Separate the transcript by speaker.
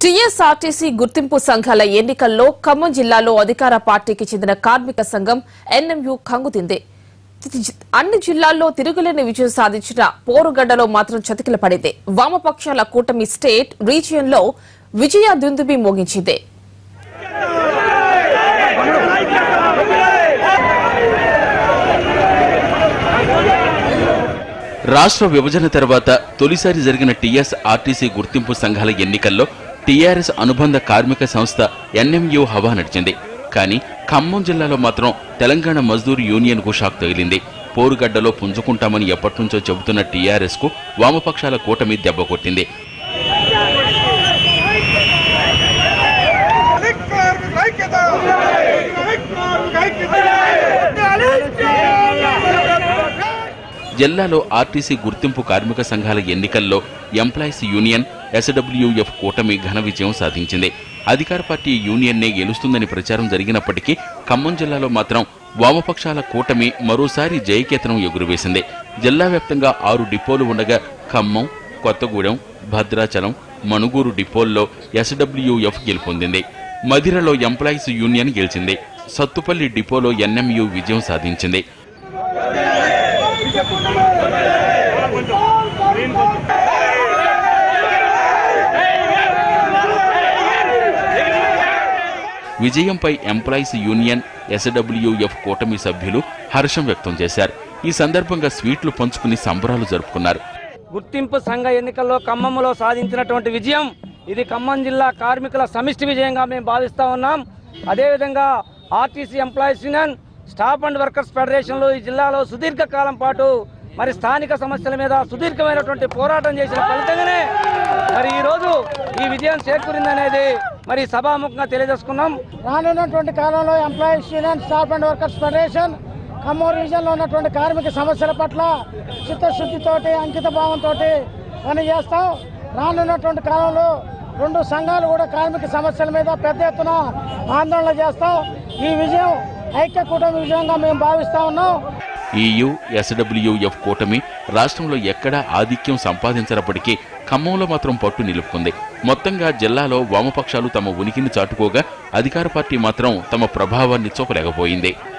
Speaker 1: TSRTC గుర్తింపు సంఘాల ఎన్నికల్లో ఖమ్మం జిల్లాలో అధికార పార్టీకి చెందిన కార్మిక సంఘం ఎన్ఎంయు కంగుతింది అన్ని జిల్లాల్లో తిరుగులేని విజయం సాధించిన పోరుగడ్డలో మాత్రం చతికిల పడింది వామపక్షాల కూటమి స్టేట్ రీజియన్లో విజయ దుందుబి మోగించింది
Speaker 2: రాష్ట్ర విభజన తర్వాత తొలిసారి జరిగిన టీఎస్ ఆర్టీసీ గుర్తింపు సంఘాల ఎన్నికల్లో టీఆర్ఎస్ అనుబంధ కార్మిక సంస్థ ఎన్ఎంయు హవా నడిచింది కానీ ఖమ్మం జిల్లాలో మాత్రం తెలంగాణ మజ్దూర్ యూనియన్ కు షాక్ తగిలింది పోరుగడ్డలో పుంజుకుంటామని ఎప్పటినుంచో చెబుతున్న టీఆర్ఎస్ కు వామపక్షాల కూటమి దెబ్బ కొట్టింది జిల్లాలో ఆర్టీసీ గుర్తింపు కార్మిక సంఘాల ఎన్నికల్లో ఎంప్లాయీస్ యూనియన్ ఎస్డబ్ల్యూఎఫ్ కూటమి ఘన విజయం సాధించింది అధికార పార్టీ యూనియన్నే గెలుస్తుందని ప్రచారం జరిగినప్పటికీ ఖమ్మం జిల్లాలో మాత్రం వామపక్షాల కూటమి మరోసారి జయకేతనం ఎగురవేసింది జిల్లా వ్యాప్తంగా ఆరు డిపోలు ఉండగా ఖమ్మం కొత్తగూడెం భద్రాచలం మణుగూరు డిపోల్లో ఎస్డబ్ల్యూఎఫ్ గెలుపొందింది మధిరలో ఎంప్లాయీస్ యూనియన్ గెలిచింది సత్తుపల్లి డిపోలో ఎన్ఎంయు విజయం సాధించింది విజయంపై ఎంప్లాయీస్ యూనియన్ ఎస్డబ్ల్యూఎఫ్ కూటమి సభ్యులు హర్షం వ్యక్తం చేశారు ఈ సందర్భంగా స్వీట్లు పంచుకుని సంబరాలు జరుపుకున్నారు
Speaker 3: గుర్తింపు సంఘ ఎన్నికల్లో ఖమ్మంలో సాధించినటువంటి విజయం ఇది ఖమ్మం జిల్లా కార్మికుల సమిష్టి విజయంగా మేము భావిస్తా ఉన్నాం అదేవిధంగా RTC employees union staff and workers ఫెడరేషన్లు ఈ జిల్లాలో సుదీర్ఘకాలం పాటు మరి స్థానిక సమస్యల మీద సుదీర్ఘమైనటువంటి పోరాటం చేసిన ఫలితంగానే మరి ఈ రోజు ఈ విజయం చేకూరిందనేది మరి సభాముఖంగా తెలియజేసుకున్నాం
Speaker 4: రానున్నటువంటి కాలంలో employees union staff and workers federation Khammam రీజియన్లో ఉన్నటువంటి కార్మిక సమస్యల పట్ల చిత్తశుద్ధితోటి అంకిత భావంతో పనిచేస్తాం రానున్నటువంటి కాలంలో రెండు సంఘాలు కూడా కార్మిక సమస్యల మీద పెద్ద ఎత్తున ఆందోళన చేస్తాం ఈ విజయం ఐక్య కూటమి విజయంగా మేము భావిస్తా ఉన్నాం
Speaker 2: ఈయూ ఎస్డబ్ల్యూఎఫ్ కూటమి రాష్ట్రంలో ఎక్కడా ఆధిక్యం సంపాదించినప్పటికీ ఖమ్మంలో మాత్రం పట్టు నిలుపుకుంది మొత్తంగా జిల్లాలో వామపక్షాలు తమ ఉనికిని చాటుకోగా అధికార పార్టీ మాత్రం తమ ప్రభావాన్ని చూపలేకపోయింది